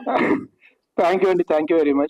Thank you అండి thank you very much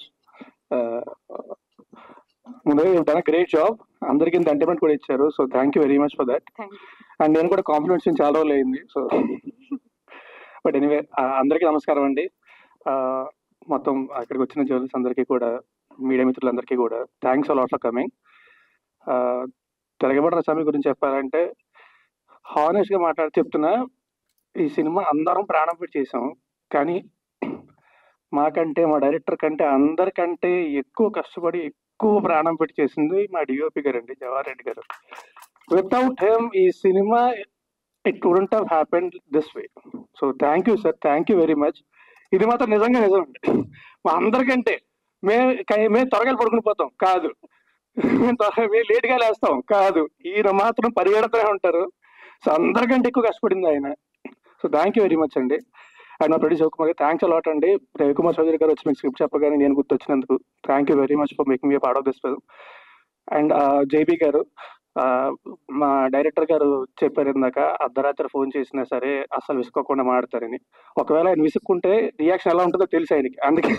ముందుగా done great job అందరికి ఇంత ఎంటర్టైన్మెంట్ కూడా ఇచ్చారు so thank you very much for that thank you and నేను కూడా కాంప్లిమెంట్స్ చాలా రోజులు అయింది సో బట్ ఎనీవే అందరికీ నమస్కారం అండి Uh, మొత్తం అక్కడికి వచ్చిన జ్యువెల్స్ అందరికీ కూడా మీడియా మిత్రులందరికీ కూడా థ్యాంక్స్ అలాట్ ఫర్ కమింగ్ తిరగబడిన స్వామి గురించి చెప్పాలంటే హానెస్ట్ గా మాట్లాడి చెప్తున్నా ఈ సినిమా అందరం ప్రాణం పెట్టి చేసాం కానీ మాకంటే మా డైరెక్టర్ కంటే అందరికంటే ఎక్కువ కష్టపడి ఎక్కువ ప్రాణం పెట్టి చేసింది మా డిఓపి గారు అండి జవహర్ రెడ్డి గారు వితౌట్ హెమ్ ఈ cinema it wouldn't have happen this way so thank you sir thank you very much ఇది మాత్రం నిజంగా నిజం అండి మా అందరికంటే మేము మేము త్వరగా పడుకుని పోతాం కాదు మేము త్వరగా మేము లేట్గా లేస్తాం కాదు ఈయన మాత్రం పరిగెడుతూనే ఉంటారు సో అందరికంటే ఎక్కువ కష్టపడింది ఆయన so thank you very much అండి అండ్ మా ప్రొడ్యూసర్ కుమార్ థ్యాంక్స్ అలాట్ అండి రవికుమార్ చౌదరి గారు వచ్చి మీకు స్క్రిప్ట్ చెప్పగానే నేను గుర్తొచ్చినందుకు thank you very much for making me part of this film and JB garu ఆ, మా డైరెక్టర్ గారు చెప్పారు ఇందాక అర్ధరాత్రి ఫోన్ చేసినా సరే అసలు విసుకోకుండా మాడతారని ఒకవేళ ఆయన విసుక్కుంటే రియాక్షన్ ఎలా ఉంటుందో తెలుసు ఆయనకి అందుకే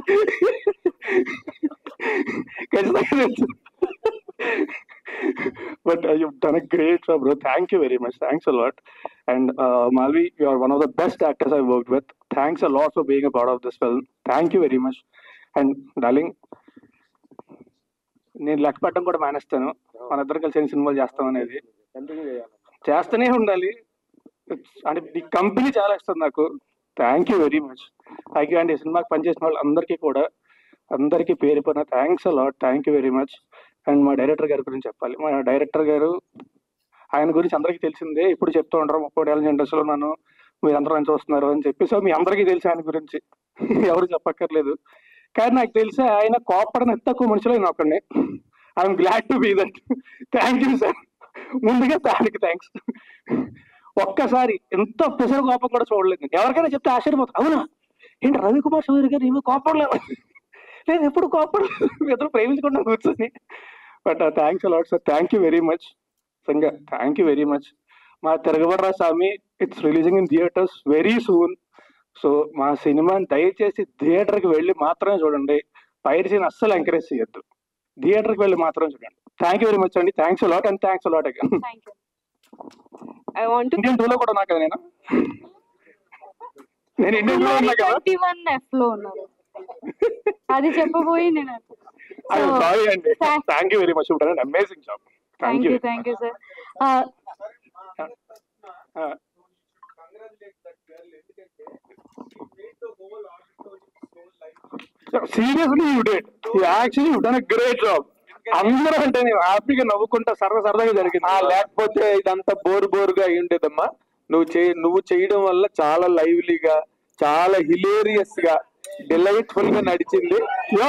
ఖచ్చితంగా తెలుసు but you done great job bro thank you very much thanks a lot and Malvi you are one of the best actors I work with thanks a lot for being a part of this film thank you very much and darling నేను లెక్క పెట్టడం కూడా మానేస్తాను మన ఇద్దరం కలిసి ఎన్ని సినిమాలు చేస్తాం అనేది చేస్తూనే ఉండాలి It's- అంటే ఈ కంపెనీ చాలా ఇస్తుంది నాకు thank you very much thank you అండి ఈ సినిమాకి పనిచేసిన వాళ్ళు అందరికీ కూడా అందరికీ పేరు పైన thanks a lot thank you very much and మా డైరెక్టర్ గారి గురించి చెప్పాలి మా డైరెక్టర్ గారు ఆయన గురించి అందరికీ తెలిసిందే ఇప్పుడు చెప్తూ ఉంటారు ముప్పై ఏళ్ళ ఇండస్ట్రీలో నన్ను మీరు అందరూ మంచి వస్తున్నారు అని చెప్పి సో మీ అందరికీ తెలిసి ఆయన గురించి ఎవరు చెప్పక్కర్లేదు కానీ నాకు తెలిసి ఆయన కోపడని ఎంత తక్కువ మనుషులు ఆయన ఒకడిని I'm glad to be that thank you sir ముందుగా దానికి థ్యాంక్స్ ఒక్కసారి ఎంత పెసర కోపం కూడా చూడలేదు నేను. ఎవరికైనా చెప్తే ఆశ్చర్యపోతారు అవునా ఏంటి రవికుమార్ చౌదరి గారు ఏమో కోపడలేదు లేదు ఎప్పుడు కోపడలేదు ఇద్దరు ప్రేమించకుండా కూర్చొని but thanks a lot sir thank you very much సంగా థ్యాంక్ యూ వెరీ మచ్ మా Tiragabadara Saami it's releasing in theatres very soon so మా సినిమాని దయచేసి థియేటర్కి వెళ్ళి మాత్రమే చూడండి పైరసీని అస్సలు ఎంకరేజ్ చేయొద్దు థియేటర్కి వెళ్ళి మాత్రం చూడండి థ్యాంక్ యూ వెరీ మచ్ అండి thanks a lot and thanks a lot again thank you I want Indian టూలో కూడా ఉన్నా కదా నేను నేను ఇండియన్ టూలో ఉన్నా కదా ట్వంటీ వన్ ఎఫ్ లో ఉన్నారు అది చెప్పబోయి నేను సారీ అండి Thank- thank you very much ఉంటాను amazing job thank thank you you thank you sir seriously you did actually you done great job అందరూ అంటే నేను హ్యాపీగా నవ్వుకుంటా సరదా సరదాగా జరిగింది ఆ లేకపోతే ఇదంతా బోర్ బోరుగా అయి ఉండేదమ్మా నువ్వు చే నువ్వు చేయడం వల్ల చాలా లైవ్లీగా చాలా హిలేరియస్ గా డిలైట్ఫుల్ గా నడిచింది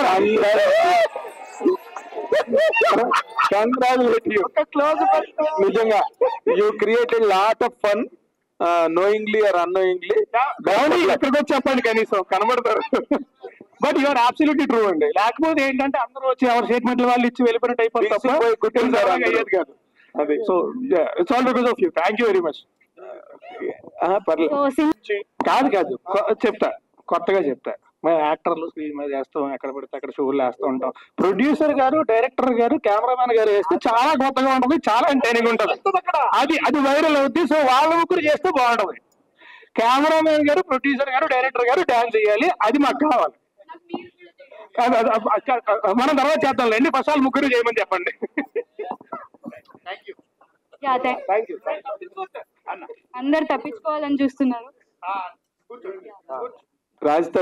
కంగ్రాచులేట్ యూ నిజంగా you created lot of fun knowingly or unknowingly బాగుంది ఎక్కడికి వచ్చి చెప్పండి కనీసం కనబడతారు బట్ యువర్ అబ్సల్యూట్లీ ట్రూ అండి లేకపోతే ఏంటంటే అందరూ వచ్చి ఎవరి స్టేట్మెంట్లు వాళ్ళు ఇచ్చి వెళ్ళిపోయినట్టు అయిపోతుంది తప్ప విసిగిపోయి కుట్టించారు సరదాగా అందరూ. అయ్యేది కాదు అది so it's all because of you thank you very much పర్లేదు సో సింగ్ కాదు కాదు కొ- చెప్తా కొత్తగా చెప్తా మేము యాక్టర్లు స్క్రీన్ మీద చేస్తాం ఎక్కడ పడితే అక్కడ షోలు వేస్తూ ఉంటాం ప్రొడ్యూసర్ గారు డైరెక్టర్ గారు కెమెరామెన్ గారు వేస్తే చాలా కొత్తగా ఉంటుంది చాలా ఎంటైనింగ్ ఉంటుంది అది అది వైరల్ అవుద్ది సో వాళ్ళ ముగ్గురు చేస్తే బాగుంటుంది కెమెరామెన్ గారు ప్రొడ్యూసర్ గారు డైరెక్టర్ గారు డాన్స్ చేయాలి అది మాకు కావాలి కాదు, అది- అది- అది- మనం తర్వాత చేద్దాం లేండి ఫస్ట్ వాళ్ళు ముగ్గురు చేయమని చెప్పండి యా థ్యాంక్ థ్యాంక్ యూ అందరు తప్పించుకోవాలని చూస్తున్నారు రాజ్